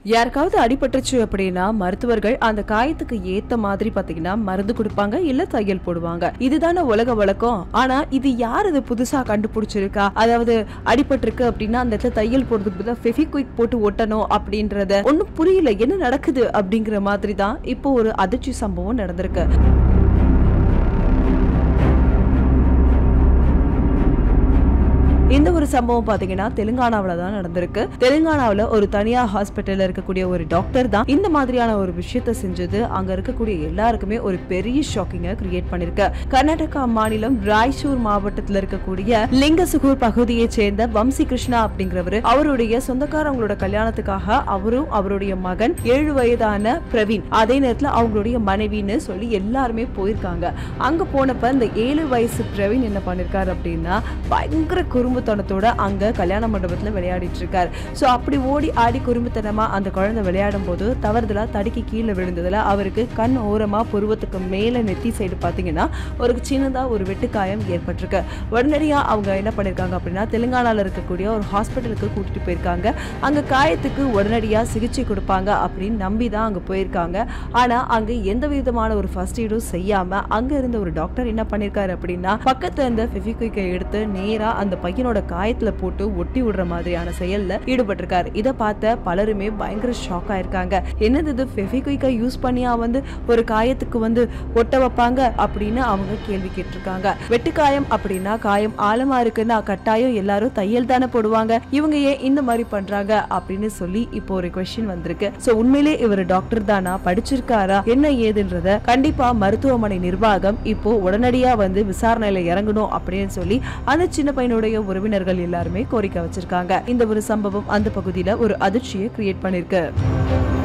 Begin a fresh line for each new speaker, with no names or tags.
யாருக்காவது அடிபட்டுருச்சு அப்படின்னா மருத்துவர்கள் அந்த காயத்துக்கு ஏத்த மாதிரி பாத்தீங்கன்னா மருந்து கொடுப்பாங்க இல்ல தையல் போடுவாங்க இதுதானே உலக வழக்கம் ஆனா இது யார் இது புதுசா கண்டுபிடிச்சிருக்கா அதாவது அடிபட்டிருக்கு அப்படின்னா அந்த இடத்துல தையல் போடுறதுக்கு பதிலா ஃபெவிக்விக் போட்டு ஒட்டணும் அப்படின்றத ஒன்னும் புரியல என்ன நடக்குது அப்படிங்கிற மாதிரி தான் இப்போ ஒரு அதிர்ச்சி சம்பவம் நடந்திருக்கு இந்த ஒரு சம்பவம் பாத்தீங்கன்னா தெலுங்கானாவில தான் நடந்திருக்கு தெலுங்கானாவுல ஒரு தனியார் ஹாஸ்பிட்டல்ல இருக்கக்கூடிய ஒரு டாக்டர் தான் இந்த மாதிரியான ஒரு விஷயத்த செஞ்சது அங்க இருக்கக்கூடிய எல்லாருக்குமே ஒரு பெரிய ஷாக்கிங்க கிரியேட் பண்ணிருக்கு கர்நாடகா மாநிலம் ராய்ச்சூர் மாவட்டத்துல இருக்கக்கூடிய லிங்கசுகூர் பகுதியை சேர்ந்த வம்சி கிருஷ்ணா அப்படிங்கிறவரு அவருடைய சொந்தக்காரங்களோட கல்யாணத்துக்காக அவரும் அவருடைய மகன் ஏழு வயதான பிரவீன் அதே நேரத்துல அவங்களுடைய மனைவின்னு சொல்லி எல்லாருமே போயிருக்காங்க அங்க போனப்ப இந்த ஏழு வயசு பிரவீன் என்ன பண்ணிருக்காரு அப்படின்னா பயங்கர குறும்புத்தனத்தோட அங்க கல்யாண மண்டபத்துல விளையாடிட்டு இருக்காரு சோ அப்படி ஓடி ஆடி குறும்புத்தனமா அந்த குழந்தை விளையாடும் போது தவறுதலா தடுக்கி கீழே விழுந்ததுல அவருக்கு கண் ஓரமா புருவத்துக்கு மேல நெத்தி சைடு பாத்தீங்கன்னா ஒரு சின்னதா ஒரு வெட்டுக்காயம் ஏற்பட்டிருக்கு உடனடியா அவங்க என்ன பண்ணிருக்காங்க அப்படின்னா தெலுங்கானால இருக்கக்கூடிய ஒரு ஹாஸ்பிட்டலுக்கு கூட்டிட்டு போயிருக்காங்க அங்க காயத்துக்கு உடனடியா சிகிச்சை கொடுப்பாங்க அப்படின்னு நம்பி தான் அங்க போயிருக்காங்க ஆனா அங்க எந்த விதமான ஒரு ஃபர்ஸ்ட் எய்டும் செய்யாம அங்க இருந்த ஒரு டாக்டர் என்ன பண்ணிருக்காரு அப்படின்னா பக்கத்துல இருந்த ஃபெவிக்விக்கை எடுத்து நேரா அந்த பையனோட காயத்துல போட்டு ஒட்டி விடுற மாதிரியான செயல்ல ஈடுபட்டிருக்காரு இதை பார்த்த பலருமே பயங்கர ஷாக் ஆயிருக்காங்க என்னது இது ஃபெவிக்விக்கை யூஸ் பண்ணியா வந்து ஒரு காயத்துக்கு வந்து ஒட்ட வைப்பாங்க அப்படின்னு அவங்க கேள்வி கேட்டிருக்காங்க வெட்டுக்காயம் அப்படின்னா காயம் ஆழமா இருக்குன்னா கட்டாயம் எல்லாரும் தையல் தானே போடுவாங்க இவங்க ஏன் இந்த மாதிரி பண்றாங்க அப்படின்னு சொல்லி இப்போ ஒரு கொஸ்டின் வந்திருக்கு சோ உண்மையிலே இவர் டாக்டர் தானா படிச்சிருக்காரா என்ன ஏதுன்றத கண்டிப்பா மருத்துவமனை நிர்வாகம் இப்போ உடனடியா வந்து விசாரணையில இறங்கணும் அப்படின்னு சொல்லி அந்த சின்ன பையனுடைய உறவினர்கள் எல்லாருமே கோரிக்கை வச்சிருக்காங்க இந்த ஒரு சம்பவம் அந்த பகுதியில ஒரு அதிர்ச்சியை கிரியேட் பண்ணிருக்கு